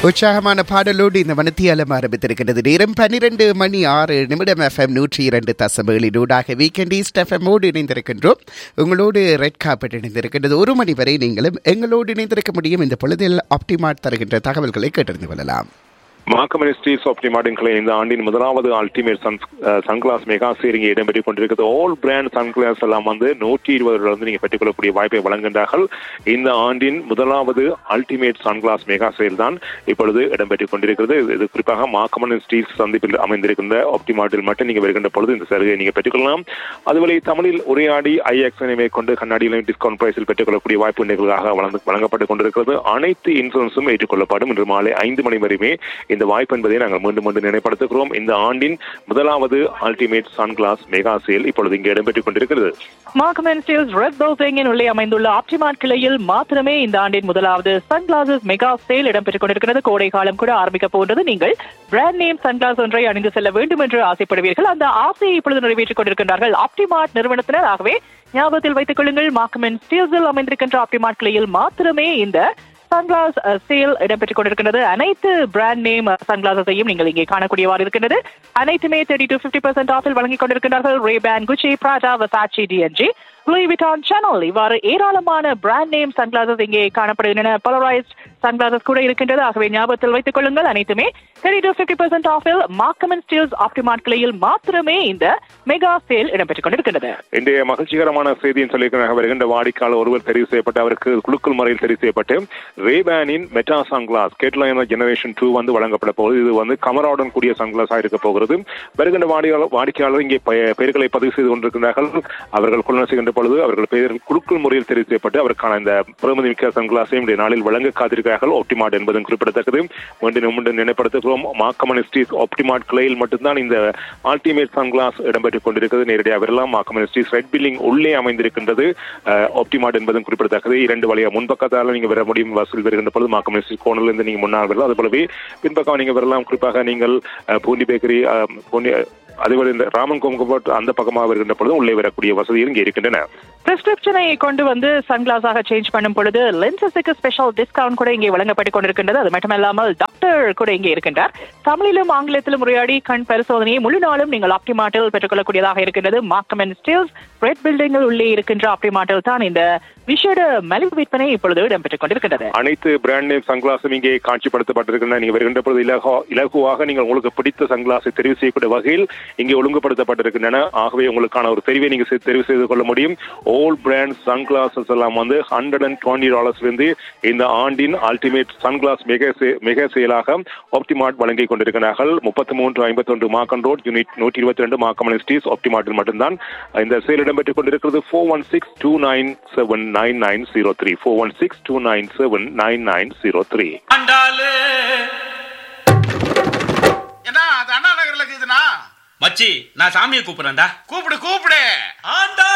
உற்சாகமான பாடலோடு இந்த மனத்தியாலம் ஆரம்பித்திருக்கிறது நேரம் பன்னிரண்டு மணி ஆறு நிமிடம் எஃப்எம் நூற்றி இரண்டு தசம் ஏழினூடாக வீக்கெண்ட் ஈஸ்ட் எஃப்எம்மோடு இணைந்திருக்கின்றோம் உங்களோடு ரெட் காப்பெட் இணைந்திருக்கின்றது ஒரு மணி வரை நீங்களும் எங்களோடு இணைந்திருக்க முடியும் இந்த பொழுதில் ஆப்டிமார்ட் தருகின்ற தகவல்களை கேட்டறிந்து கொள்ளலாம் மார்க்கம் மினிஸ்ட்ரீஸ் ஆஃப் டிமார்டின்களை இந்த ஆண்டின் முதலாவது அல்டிமேட் சன் சன்கிளாஸ் மெகா சேரிங்கை இடம்பெற்றுக் கொண்டிருக்கிறது ஆல் பிராண்ட் சன்கிளாஸ் எல்லாம் வந்து நூற்றி இருபது வந்து நீங்க பெற்றுக்கொள்ளக்கூடிய வாய்ப்பை வழங்குகின்றார்கள் இந்த ஆண்டின் முதலாவது அல்டிமேட் சன்கிளாஸ் மெகா சேல் தான் இப்பொழுது இடம்பெற்றுக் கொண்டிருக்கிறது இது குறிப்பாக மார்க்கம் மினிஸ்ட்ரீஸ் சந்திப்பில் அமைந்திருக்கின்ற ஆப்டிமார்ட்டில் மட்டும் நீங்க வருகின்ற பொழுது இந்த சலுகையை நீங்க பெற்றுக்கொள்ளலாம் அதுவரை தமிழில் உரையாடி ஐஎக்ஸனை கொண்டு கண்ணாடியிலும் டிஸ்கவுண்ட் பிரைஸில் பெற்றுக்கொள்ளக்கூடிய வாய்ப்பு நிகழ்வாக வழங்க வழங்கப்பட்டுக் கொண்டிருக்கிறது அனைத்து இன்சூரன்ஸும் ஏற்றுக்கொள்ளப்படும் இன்று மாலை ஐந்து மணி வரையுமே இந்த வாய்ப்பு என்பதை நாங்கள் மீண்டும் மீண்டும் நினைப்படுத்துகிறோம் இந்த ஆண்டின் முதலாவது அல்டிமேட் சன்கிளாஸ் மெகா சேல் இப்பொழுது இங்கே இடம்பெற்றுக் கொண்டிருக்கிறது மார்க்கமென் ஸ்டீல்ஸ் ரெட் பில்டிங்கின் உள்ளே அமைந்துள்ள ஆப்டிமார்ட் கிளையில் மாத்திரமே இந்த ஆண்டின் முதலாவது சன்கிளாசஸ் மெகா சேல் இடம்பெற்றுக் கொண்டிருக்கிறது கோடை காலம் கூட ஆரம்பிக்க போன்றது நீங்கள் பிராண்ட் நேம் சன்கிளாஸ் ஒன்றை அணிந்து செல்ல வேண்டும் என்று ஆசைப்படுவீர்கள் அந்த ஆசையை இப்பொழுது நிறைவேற்றிக் கொண்டிருக்கின்றார்கள் ஆப்டிமார்ட் நிறுவனத்தினர் ஆகவே ஞாபகத்தில் வைத்துக் கொள்ளுங்கள் மார்க்கமென் ஸ்டீல்ஸில் அமைந்திருக்கின்ற ஆப்டிமார்ட் கிளையில் மாத்திரமே இந்த சன்கிளாஸ் சேல் இடம்பெற்றுக் கொண்டிருக்கின்றது அனைத்து பிராண்ட் நேம் சன்கிளாசஸையும் நீங்கள் இங்கே காணக்கூடியவாறு இருக்கின்றது அனைத்துமே தேர்ட்டி டு பிப்டி பர்சன்ட் ஆஃபில் வழங்கிக் கொண்டிருக்கிறார்கள் Ray Ban Gucci Prada Versace D N G Louis Vuitton Chanel இவ்வாறு ஏராளமான பிராண்ட் நேம் சன்கிளாசஸ் இங்கே காணப்படுகின்றன பலரைஸ்ட் சன்கிளாசஸ் கூட இருக்கின்றது ஆகவே ஞாபகத்தில் வைத்துக் கொள்ளுங்கள் அனைத்துமே தேர்ட்டி டு பிப்டி பர்சன்ட் ஆஃபில் மார்க்கமன் ஸ்டீல்ஸ் ஆப்டிமார்ட் கிளையில் மாத்திரமே இந்த மெகா சேல் இடம்பெற்றுக் கொண்டிருக்கின்றது இன்றைய மகிழ்ச்சிகரமான செய்தியின் சொல்லியிருக்கிறாங்க வருகின்ற வாடிக்கையாளர் ஒருவர் தெரிவு செய்யப்பட்டு அவருக்கு குழுக்கள் முறையில் தெரிவு செய்யப்பட்டு ரேபேனின் மெட்டா சன்கிளாஸ் கேட்லாயன ஜெனரேஷன் டூ வந்து வழங்கப்பட போகுது இது வந்து கமராவுடன் கூடிய சன்கிளாஸாக இருக்க போகிறது வருகின்ற வாடிக்கையாளர் வாடிக்கையாளர் இங்கே பெ- பெயர்களை பதிவு செய்து கொண்டிருக்கிறார்கள் அவர்கள் கொள்ளுநர் செய்கின்ற பொழுது அவர்கள் பெயர் குழுக்கள் முறையில் தெரிவு செய்யப்பட்டு அவருக்கான இந்த பெருமதி மிக்க சன்கிளாஸை இன்றைய நாளில் வழங்க காத்திருக்கிறார்கள் ஆப்டிமார்ட் என்பதும் குறிப்பிடத்தக்கது மீண்டும் மீண்டும் நினைப்படுத்துகிறோம் மாக்கமனிஸ்டீஸ் ஆப்டிமார்ட் கிளையில் மட்டும்தான் இந்த அல்டிமேட் சன்கிளாஸ் இடம்பெற்றுக் கொண்டிருக்கிறது நேரடியாக வரலாம் மாக்கமனிஸ்டீஸ் ரெட் பில்லிங் உள்ளே அமைந்திருக்கின்றது ஆப்டிமார்ட் என்பதும் குறிப்பிடத்தக்கது இரண்டு வழியா முன்பக்கத்தால நீங்க வர முடியும் வசூல் வருகின்ற பொழுது மாக்கமனிஸ்டீஸ் கோணில் இருந்து நீங்க முன்னால் வரலாம் அது போலவே பின்பக்கம் நீங்க வரலாம் குறிப்பாக நீங்கள் அஹ், பூண்டி பேக்கரி அஹ், பூண்டி அதேபோல இந்த ராமன் கோமுகப்பட் அந்த பக்கமாக வருகின்ற பொழுது உள்ளே வரக்கூடிய வசதிகள் இங்கே இருக்கின்றன பிரிஸ்கிரிப்ஷனை கொண்டு வந்து சன்கிளாஸாக சேஞ்ச் பண்ணும் பொழுது லென்சஸுக்கு ஸ்பெஷல் டிஸ்கவுண்ட் கூட இங்கே வழங்கப்பட்டுக் கொண்டிருக்கின்றது அது மட்டுமல்லாமல் டாக்டர் கூட இங்கே இருக்கின்றார் தமிழிலும் ஆங்கிலத்திலும் உரையாடி கண் பரிசோதனையை முழு நாளும் நீங்கள் ஆப்டிமாட்டில் பெற்றுக்கொள்ளக்கூடியதாக இருக்கின்றது மார்க்கமென் ஸ்டீல்ஸ் ரெட் பில்டிங்கில் உள்ளே இருக்கின்ற ஆப்டிமாட்டில் தான் இந்த விஷேட மலிவு விற்பனை இப்பொழுது இடம்பெற்றுக் கொண்டிருக்கின்றது அனைத்து பிராண்ட் நேம் சன்கிளாஸும் இங்கே காட்சிப்படுத்தப்பட்டிருக்கின்றன நீங்க வருகின்ற பொழுது இலகா இலகுவாக நீங்கள் உங்களுக்கு பிடித்த சன்கிளாஸை தெரிவு செய்யக்கூடிய வகையில் இங்கே ஒழுங்குபடுத்தப்பட்டிருக்கின்றன ஆகவே உங்களுக்கான ஒரு தெரிவை நீங்க செ- தெரிவு செய்து கொள்ள முடியும் ஓல் பிராண்ட் சன்கிளாசஸ் எல்லாம் வந்து ஹண்ட்ரட் அண்ட் டுவெண்ட்டி டாலர்ஸ்ல இருந்து இந்த ஆண்டின் அல்டிமேட் சன்கிளாஸ் மிக சே- மிக செயலாக ஆப்டிமார்ட் வழங்கிக் கொண்டிருக்கிறார்கள் முப்பத்தி மூன்று ஐம்பத்தி ஒன்று மார்க்கன் ரோட் யூனிட் நூற்றி இருபத்தி ரெண்டு மார்க்கம் ஸ்டீஸ் ஆப்டிமார்ட்டில் மட்டும்தான் இந்த சேல் இடம்பெற்றுக் கொண்டிருக்கிறது four one six two nine seven nine nine zero three four one six two nine seven nine nine zero three ஆண்டாளு என்ன அது அண்ணா நகர்ல இருக்குதுண்ணா மச்சி நான் சாமியை கூப்பிடுறேன்டா கூப்பிடு கூப்பிடு ஆண்டா